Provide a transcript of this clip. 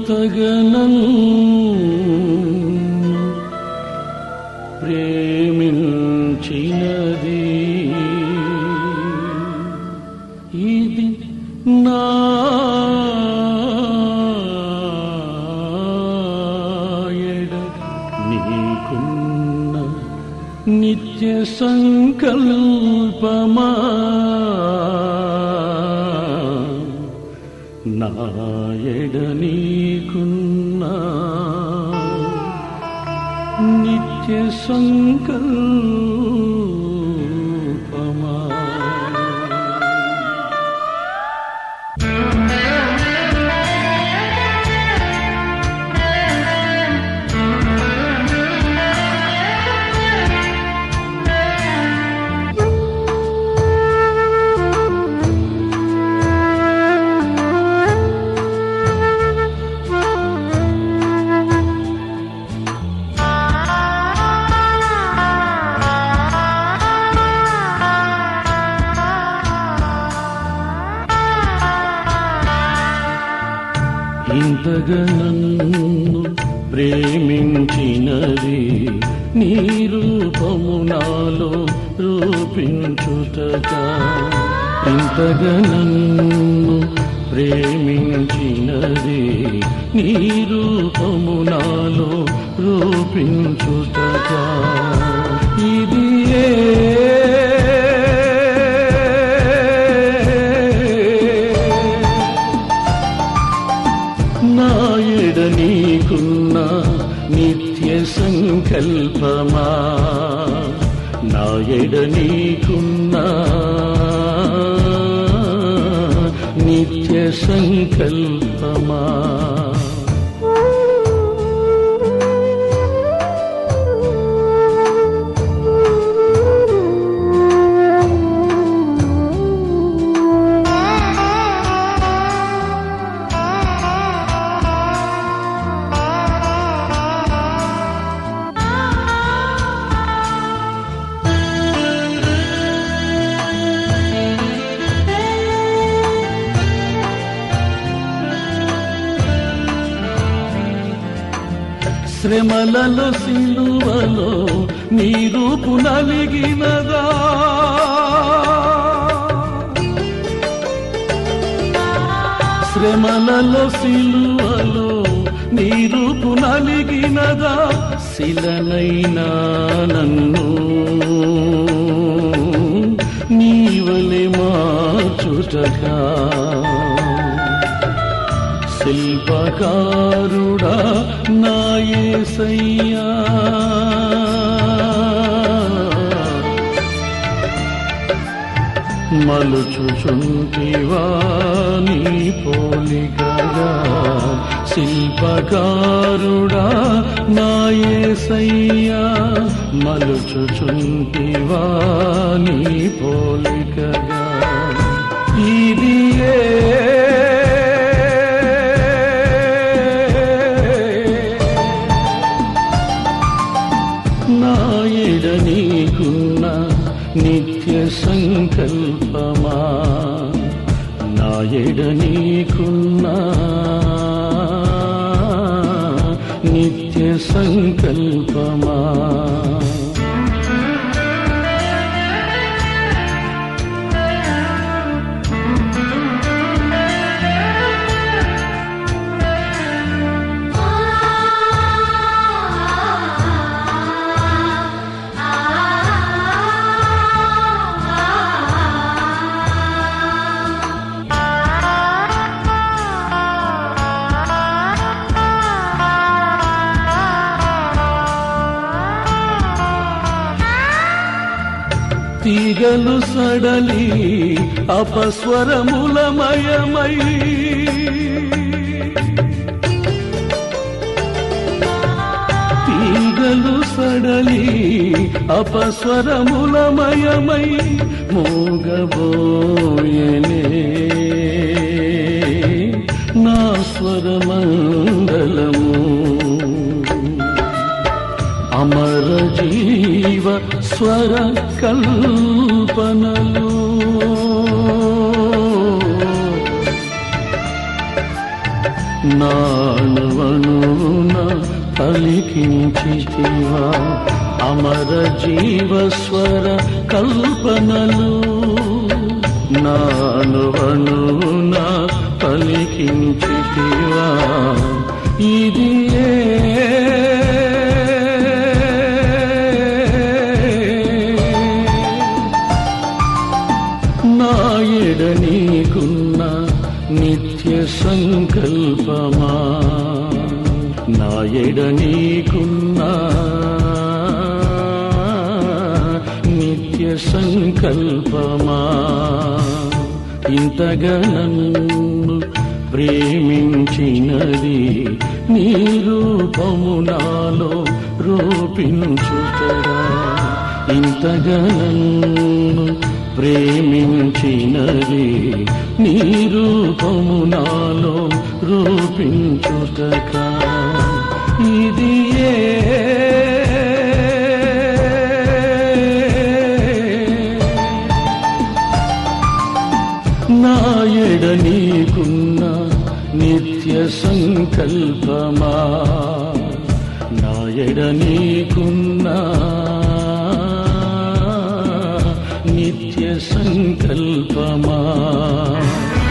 ఇంతగనం ప్రేమించినది ఇది నా ఎడ నీకున్న నిత్య సంకల్పమా నాయడ నీకున్న నిత్య సంకల్పమా ఇంతగా నన్ను ప్రేమించినది నీ రూపము నాలో రూపించుటగా ఇంతగా నన్ను ప్రేమించినది నీ రూపము నాలో రూపించుటగా ఇది నాయడ నీకున్న నిత్య సంకల్పమా నాయడ నీకున్న నిత్య సంకల్పమా శ్రమలలో సిలువలో నీ రూపు నలిగినదా శ్రమలలో సిలువలో నీ రూపు నలిగినదా శిలనైనా నన్ను నీవలే మార్చుటగా శిల్పకారుడా నాయసయ్యా మలుచుచుంటివా నీ పోలికగా శిల్పకారుడా నాయసయ్యా మలుచుచుంటివా నీ పోలికగా ఇది నాయడ నీకున్న నిత్య సంకల్పమా నాయడ నీకున్న నిత్య సంకల్పమా తీగలు సడలి అపస్వరములమయమై తీగలు సడలి అపస్వరములమయమై మోగబోయనే నా స్వరమండలము అమర జీవ స్వర కల్పనలు నాణ పలికించితివా అమర జీవస్వర కల్పనలు నానువనున పలికించితివా ఇది నాయడ నీకున్న నిత్య సంకల్పమా నాయడ నీకున్న నిత్య సంకల్పమా ఇంతగా నన్ను ప్రేమించినది నీ రూపము నాలో రూపించుతరా ఇంతగా నన్ను ప్రేమించినది నీ రూపము నాలో రూపించుటక ఇది ఏ నాయడ నీకున్న నిత్య సంకల్పమా నాయడ నీకున్న నిత్య సంకల్పమా